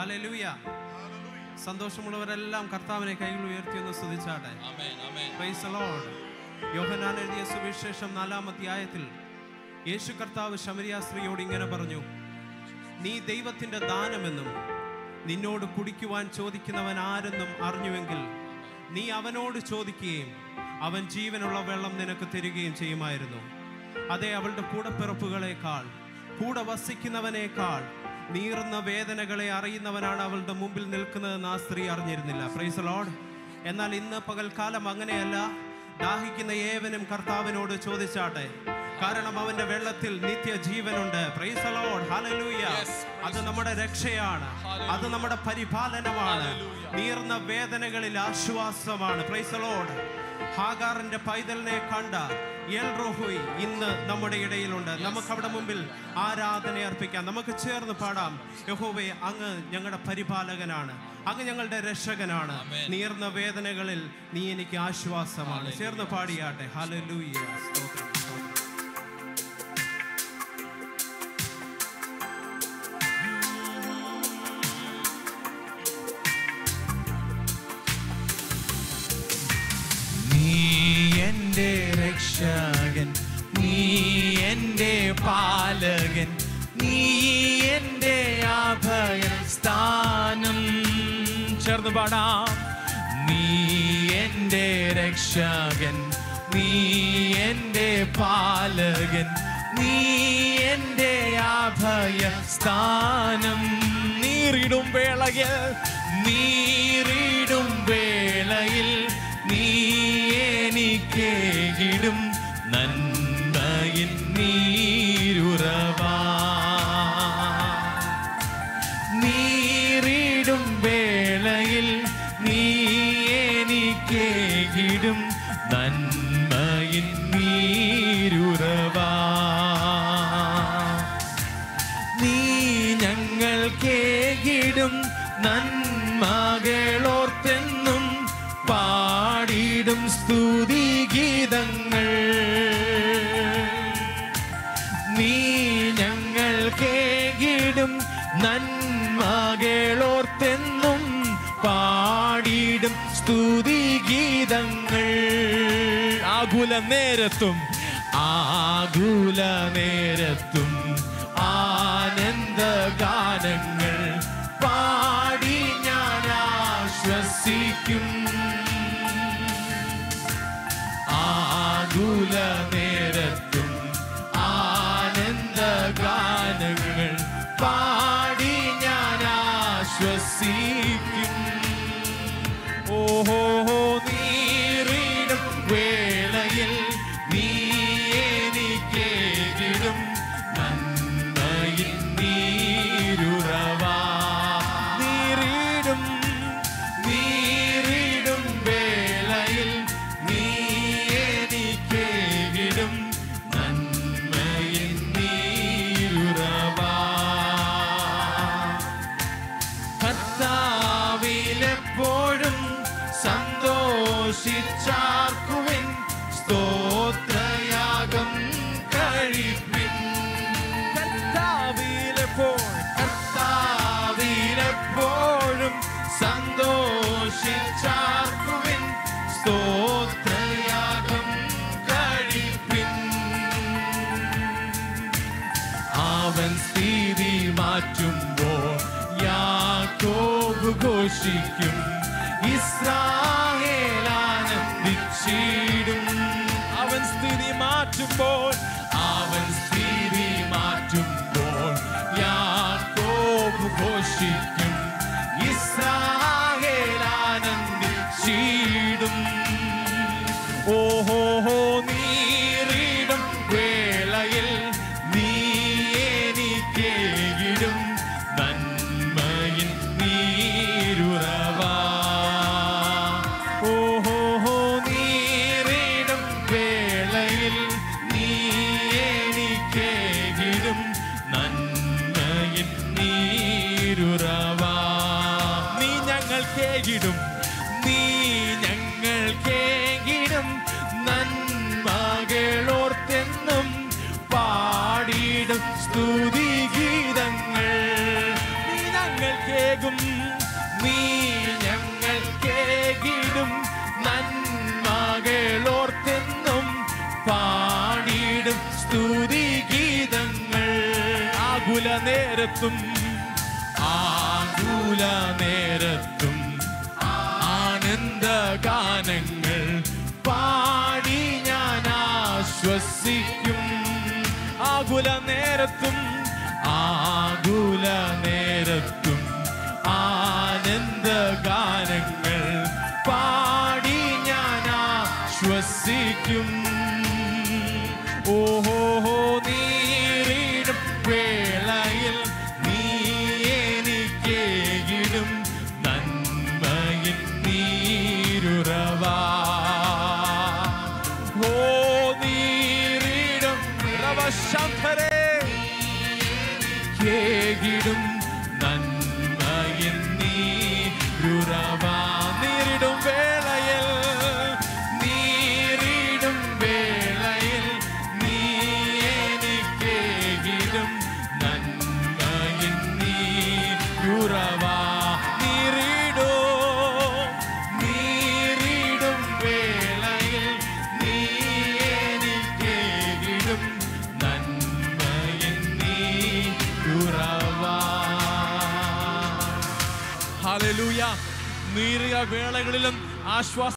Hallelujah സന്തോഷമുള്ളവരെല്ലാം കർത്താവിനെ കൈകൾ ഉയർത്തിയൊന്ന് സ്തുതിച്ചാട്ടെ ആമേൻ ആമേൻ Praise the Lord. യോഹന്നാൻ എഴുതിയ സുവിശേഷം നാലാം അധ്യായത്തിൽ യേശു കർത്താവ് ശമരിയ സ്ത്രീയോട് ഇങ്ങനെ പറഞ്ഞു നീ ദൈവത്തിന്റെ ദാനമെന്നും നിന്നോട് കുടിക്കുവാൻ ചോദിക്കുന്നവൻ ആരെന്നും അറിഞ്ഞുവെങ്കിൽ നീ അവനോട് ചോദിക്കുകയും അവൻ ജീവനുള്ള വെള്ളം നിനക്ക് തരികയും ചെയ്യുമായിരുന്നു അതേ അവളുടെ കൂടപ്പിറപ്പുകളെക്കാൾ കൂടെ വസിക്കുന്നവനേക്കാൾ നീറുന്ന വേദനകളെ അറിയുന്നവനാണ് അവളുടെ മുമ്പിൽ നിൽക്കുന്നതെന്ന് ആ സ്ത്രീ അറിഞ്ഞിരുന്നില്ല പ്രൈസ് ലോഡ് എന്നാൽ ഇന്ന് പകൽക്കാലം അങ്ങനെയല്ല ദാഹിക്കുന്ന ഏവനും കർത്താവിനോട് ചോദിച്ചാട്ടെ കാരണം അവന്റെ വെള്ളത്തിൽ നിത്യജീവനുണ്ട് പ്രൈസ് ലോഡ് ഹല്ലേലൂയ അത് നമ്മുടെ രക്ഷയാണ് അത് നമ്മുടെ പരിപാലനമാണ് നീർന്ന വേദനകളിൽ ആശ്വാസമാണ് പ്രൈസ് ലോഡ് ഹാഗാറിന്റെ പൈതലിനെ കണ്ട എൽ റോഹുയ് ഇന്ന് നമ്മുടെ ഇടയിലുണ്ട് നമുക്ക് അവിടെ മുമ്പിൽ ആരാധന അർപ്പിക്കാം നമുക്ക് ചേർന്ന് പാടാം യഹോവേ അങ്ങ് ഞങ്ങളുടെ പരിപാലകനാണ് അങ്ങ് ഞങ്ങളുടെ രക്ഷകനാണ് നീർന്ന വേദനകളിൽ നീ എനിക്ക് ആശ്വാസമാണ് ചേർന്ന് പാടിയാട്ടെ ഹല്ലേലൂയ സ്തോത്രം സ്തോത്രം. നീ എൻ്റെ രക്ഷകൻ നീ എൻ്റെ പാലകൻ നീ എൻ്റെ അഭയ സ്ഥാനം ചേർന്ന് പാടാം നീ എൻ്റെ രക്ഷകൻ നീ എൻ്റെ പാലകൻ നീ എൻ്റെ അഭയ സ്ഥാനം നീറിടും വേളയിൽ നീറിടും വേളയിൽ നീ എനിക്കേകിടും നന്മയിൻ നീരുറവാ നീറിടും വേളയിൽ നീ എനിക്കേകിടും നന്മയിൻ നീരുറവാ നീ ഞങ്ങൾക്കേകിടും നന്മകളോർത്തെന്നും പാടിടും സ്തുതിഗീതങ്ങൾ നീ ഞങ്ങൾക്കേകിടും നന്മകളോർത്തെന്നും പാടിടും സ്തുതിഗീതങ്ങൾ ആകുല നേരത്തും ആകുല നേരത്തും ആനന്ദ ഗാനങ്ങൾ പാടി ഞാൻ ആശ്വസിക്കും ആകുല നേരത്തും ആനന്ദ ഗാനങ്ങൾ പാടി ഞാൻ ആശ്വസിക്കും ഓഹോ നീറിടും വേളയിൽ നീ എനിക്കേകിടും നന്മയിൽ നീരുറവാ നീറിടും നീറിടും വേളയിൽ നീ എനിക്കേകിടും നന്മയിൽ നീരുറവാ കർത്താവിലെപ്പോഴും സന്തോഷിച്ചാർക്കുവിൻ സ്തോത്രയാഗം കഴിപ്പിൻ കർത്താവിലെപ്പോൾ കർത്താവിലെപ്പോഴും സന്തോഷിച്ചാർക്കുവിൻ സ്തോത്രയാഗം കഴിപ്പിൻ അവൻ സ്ഥിതി മാറ്റുമ്പോൾ യാക്കോബ് ഘോഷിക്കും ഇസ്രായേൽ ആനന്ദിച്ചിടും അവൻ സ്ഥിതി മാറ്റുമ്പോൾ അവൻ സ്ഥിതി മാറ്റുമ്പോൾ യാക്കോബ് ഘോഷിക്കും ഇസ്രായേൽ ആനന്ദിച്ചിടും ഓഹോ നീറിടും വേളയിൽ നീ എനിക്കേകിടും നന്മയിൽ നീരുറവാ ഓഹോ നീറിടും വേളയിൽ നീ എനിക്കേകിടും നന്മയിൽ നീരുറവാ നീ ഞങ്ങൾക്കേകിടും നീ ഞങ്ങൾക്കേകിടും നന്മകളോർത്തെന്നും പാടിടും സ്തുതിഗീതങ്ങൾ നീ ഞങ്ങൾക്ക് കേകും നീ ഞങ്ങൾ കേകിടും നന്മകളോർത്തെന്നും പാടിയിടും സ്തുതി ഗീതങ്ങൾ ആകുല നേരത്തും ആകുല നേരത്തും ആനന്ദ ഗാനങ്ങൾ പാടി ഞാൻ ആശ്വസിക്കും ആകുല നേരത്തും ആകുല നേരത്തും ആനന്ദ ഗാനങ്ങൾ പാടി ഞാൻ ആശ്വസിക്കും ഓഹോ നീരിടും വേളയിൽ നീ എനിക്കേകിടും നന്മയിൽ നീരുറവാ ഓ നീരിടും രവശംഭരേ കേകിടും നന്മയിൽ നീരുറവാ നീരിടും വേളയിൽ നീരിടും വേളയിൽ നീ എനിക്കേകിടും നന്മയിൽ നീരുറവാ നീരിടോ നീരിടും വേളയിൽ നീ എനിക്കേകിടും നന്മയിൽ നീരുറവാ ഹല്ലേലൂയ നീറിയ വേളകളിലും ആശ്വാസം